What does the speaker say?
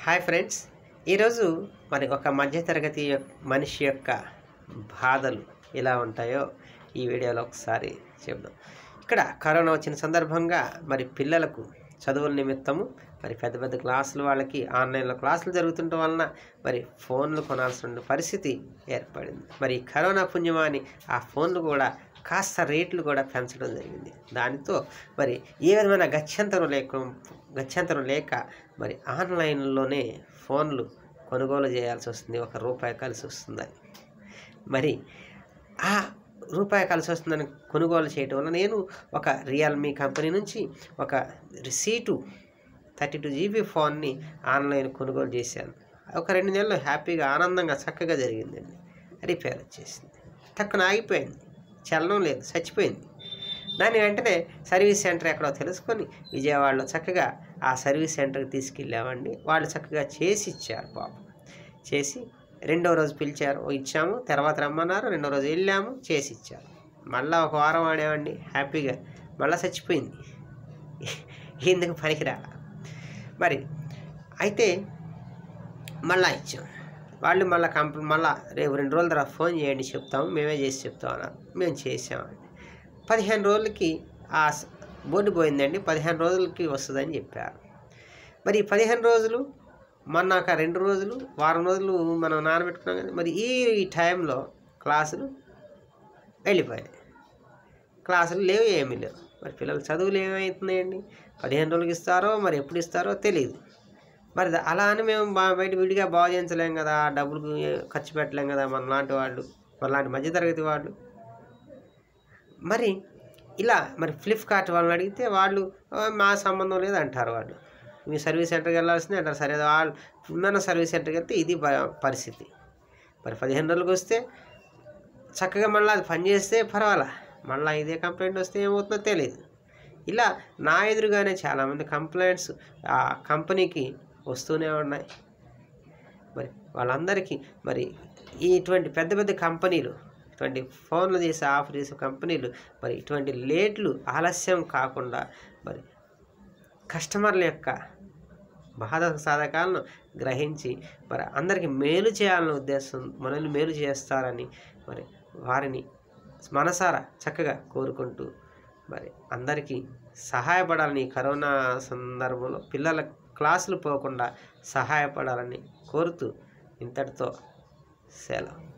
hi friends ఈరోజు మరి ఒక మధ్యతరగతి యొక్- మనిషి యొక్క బాధలు ఎలా ఉంటాయో ఈ వీడియోలో ఒకసారి చెప్దాం ఇక్కడ కరోనా వచ్చిన సందర్భంగా మరి పిల్లలకు చదువుల నిమిత్తము మరి పెద్ద పెద్ద క్లాసులు వాళ్ళకి ఆన్లైన్లో క్లాసులు జరుగుతుండటం వలన మరి ఫోన్లు కొనాల్సిన పరిస్థితి ఏర్పడింది మరి ఈ కరోనా పుణ్యమాని ఆ ఫోన్లు కూడా కాస్త రేట్లు కూడా పెంచడం జరిగింది దానితో మరి ఏ విధమైన గత్యంతరం లేక గత్యంతరం లేక మరి ఆన్లైన్లోనే ఫోన్లు కొనుగోలు చేయాల్సి వస్తుంది ఒక రూపాయి కలిసి వస్తుందని మరి ఆ రూపాయి కలిసి వస్తుందని కొనుగోలు చేయటం వల్ల నేను ఒక రియల్మీ కంపెనీ నుంచి ఒక రిసీటు థర్టీ టూ జీబీ ఫోన్ని ఆన్లైన్ కొనుగోలు చేశాను ఒక రెండు నెలలు హ్యాపీగా ఆనందంగా చక్కగా జరిగిందండి రిపేర్ వచ్చేసింది టక్కున ఆగిపోయింది చలనం లేదు చచ్చిపోయింది దాని వెంటనే సర్వీస్ సెంటర్ ఎక్కడో తెలుసుకొని విజయవాడలో చక్కగా ఆ సర్వీస్ సెంటర్కి తీసుకెళ్ళామండి వాళ్ళు చక్కగా చేసి ఇచ్చారు పాపం చేసి రెండో రోజు పిలిచారు ఓ ఇచ్చాము తర్వాత రమ్మన్నారు రెండో రోజు వెళ్ళాము చేసి ఇచ్చారు మళ్ళీ ఒక వారం ఆడామండి హ్యాపీగా మళ్ళీ చచ్చిపోయింది ఎందుకు పనికిరా మరి అయితే మళ్ళా ఇచ్చాం వాళ్ళు మళ్ళీ కంపెనీ మళ్ళీ రేపు రెండు రోజుల తర్వాత ఫోన్ చేయండి చెప్తాము మేమే చేసి చెప్తాం అన్నారు మేము చేసామండి పదిహేను రోజులకి ఆ స- బోర్డు పోయిందండి పదిహేను రోజులకి వస్తుందని చెప్పారు మరి ఈ పదిహేను రోజులు మొన్న ఒక రెండు రోజులు వారం రోజులు మనం నానబెట్టుకున్నాం కదా మరి ఈ ఈ టైంలో క్లాసులు వెళ్ళిపోయాయి క్లాసులు లేవు ఏమీ లేవు మరి పిల్లల చదువులు ఏమవుతున్నాయండి పదిహేను రోజులకి ఇస్తారో మరి ఎప్పుడు ఇస్తారో తెలియదు మరి ద- అలా అని మేము బా బయట విడిగా బాగు చేయించలేం కదా డబ్బులు ఖర్చు పెట్టలేం కదా మన లాంటి వాళ్ళు మన లాంటి మధ్యతరగతి వాళ్ళు మరి ఇలా మరి ఫ్లిప్కార్ట్ వాళ్ళని అడిగితే వాళ్ళు "ఆ, మా సంబంధం లేదు అంటారు వాళ్ళు మీ సర్వీస్ సెంటర్కి వెళ్ళాల్సిందే అంటారు సరే వాళ్ళు మన సర్వీస్ సెంటర్కి వెళ్తే ఇది ప- పరిస్థితి మరి పదిహేను రోజులకు వస్తే చక్కగా మళ్ళీ అది పనిచేస్తే పర్వాలా మళ్ళీ ఇదే కంప్లైంట్ వస్తే ఏమవుతుందో తెలియదు ఇలా నా ఎదురుగానే చాలామంది కంప్లైంట్స్ ఆ కంపెనీకి వస్తూనే ఉన్నాయి మరి వాళ్ళందరికీ మరి ఈ ఇటువంటి పెద్ద పెద్ద కంపెనీలు ఇటువంటి ఫోన్లు చేసి ఆఫర్ చేసే కంపెనీలు మరి ఇటువంటి లేట్లు ఆలస్యం కాకుండా మరి కస్టమర్ల యొక్క బాధ సాధకాలను గ్రహించి మరి అందరికీ మేలు చేయాలనే ఉద్దేశం మనల్ని మేలు చేస్తారని మరి వారిని మనసారా చక్కగా కోరుకుంటూ మరి అందరికీ సహాయపడాలని ఈ కరోనా సందర్భంలో పిల్లల క్లాసులు పోకుండా సహాయపడాలని కోరుతూ ఇంతటితో సెలవు